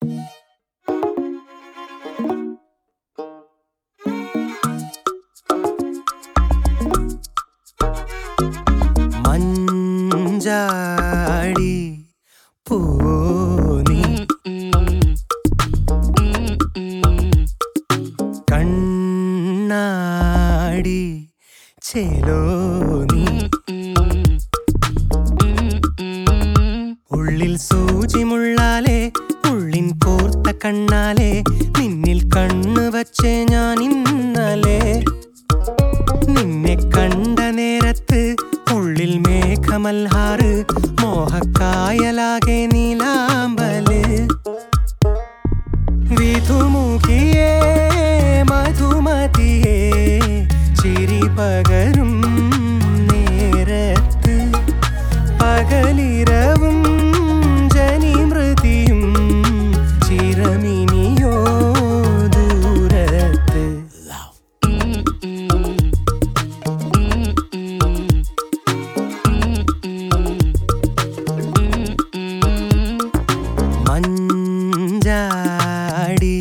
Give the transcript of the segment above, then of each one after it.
മഞ്ചാടി പൂനി കണ്ണാടി ചെലോനി ഉള്ളിൽ സൂചിമുള്ളാലെ ഉള്ളിൻ കോർത്ത കണ്ണാലെ നിന്നിൽ കണ്ണു വച്ചേ ഞാൻ ഇന്നലെ നിന്നെ കണ്ട നേരത്ത് ഉള്ളിൽ മേഘമൽഹാറ് മോഹക്കായലാകെ നീലാമ്പല് വിധുമുഖിയേ മധുമതിയേ ചിരി പകരും നേരത്ത് പകലിരവും ജനിമൃതിയും ചിരമിനിയോ ദൂരത്ത് മഞ്ചാടി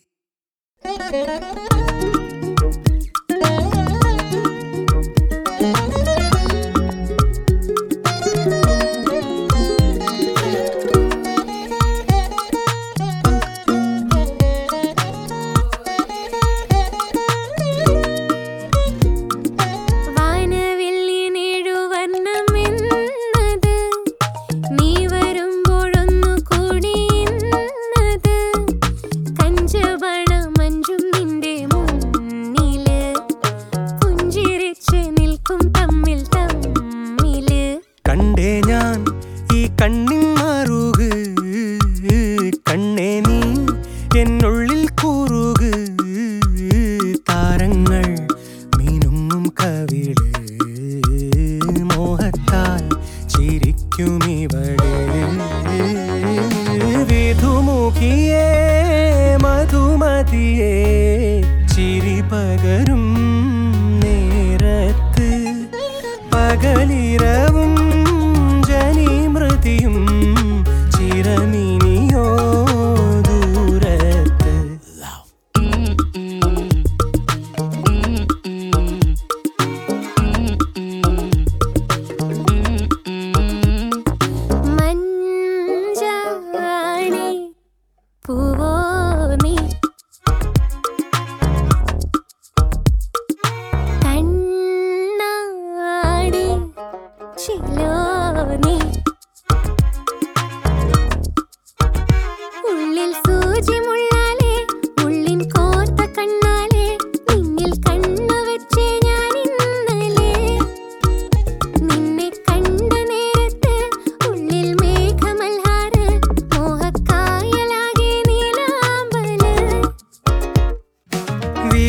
വാനവില്ലിനേഴുവർണ്ണമെന്നത് നീ വരുമ്പോഴൊന്നു കൂടി ഇന്നത് കഞ്ചവണമഞ്ചും നിന്റെ മുന്നില് പുഞ്ചിരിച്ച് നിൽക്കും തമ്മിൽ തമ്മില് കണ്ടേ ഞാൻ ഈ കണ്ണിൻ മാറുക കണ്ണേ നീ എന്നുള്ളിൽ കൂറുക താരങ്ങൾ മീനുങ്ങും കവിള് മോഹത്താൽ ചിരിക്കും ഇവള് വിധുമുഖിയേ മധുമതിയേ ചിരി പകരും നേരത്ത് പകലിരവും ജനിമൃതിയും ചിരമിനിയോ ദൂരത്ത് മഞ്ചാടി പൂവോ നീ കണ്ണാടി ചിലോ നീ ഉള്ളിൽ സൂചിമുള്ളാലെ ഉള്ളിൻ കോർത്ത കണ്ണാലെ നിന്നിൽ കണ്ണു വെച്ചേ ഞാൻ ഇന്നലെ നിന്നെ കണ്ട നേരത്ത് ഉള്ളിൽ മേഘമൽഹാറ് മോഹക്കായലാകെ നീലാമ്പല്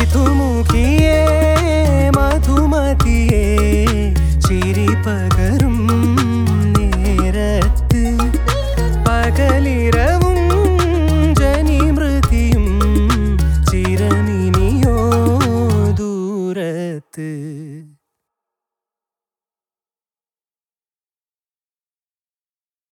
വിധുമുഖിയേ മധുമതിയേ ചിരി പകരും